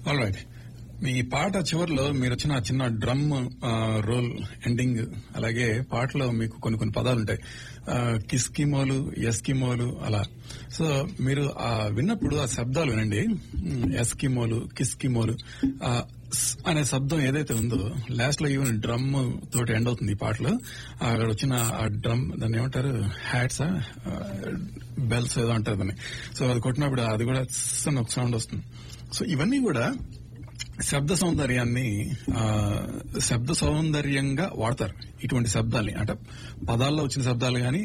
all right మీ పాట చివరిలో మీరు వచ్చిన ఆ చిన్న డ్రమ్ రోల్ ఎండింగ్ అలాగే పాటలో మీకు కొన్ని కొన్ని పదాలు ఉంటాయి ఆ, కిస్కిమోలు ఎస్కిమోలు అలా సో మీరు ఆ విన్నప్పుడు ఆ శబ్దాలు వినండి ఉమ్, ఎస్కిమోలు కిస్కిమోలు ఆ స్ అనే శబ్దం ఏదైతే ఉందో లాస్ట్ లో ఈవెన్ డ్రమ్ తోటి ఎండ్ అవుతుంది ఈ పాటలో ఆ అక్కడ వచ్చిన ఆ డ్రమ్ దాన్ని ఏమంటారు హ్యాట్స్ బెల్స్ ఏదో అంటారు దాన్ని సో అది కొట్టినప్పుడు అది కూడా స్ అని ఒక సౌండ్ వస్తుంది సో ఇవన్నీ కూడా శబ్ద సౌందర్యాన్ని ఆ, శబ్ద సౌందర్యంగా వాడతారు ఇటువంటి శబ్దాల్ని అంటే పదాల్లో వచ్చిన శబ్దాలు గాని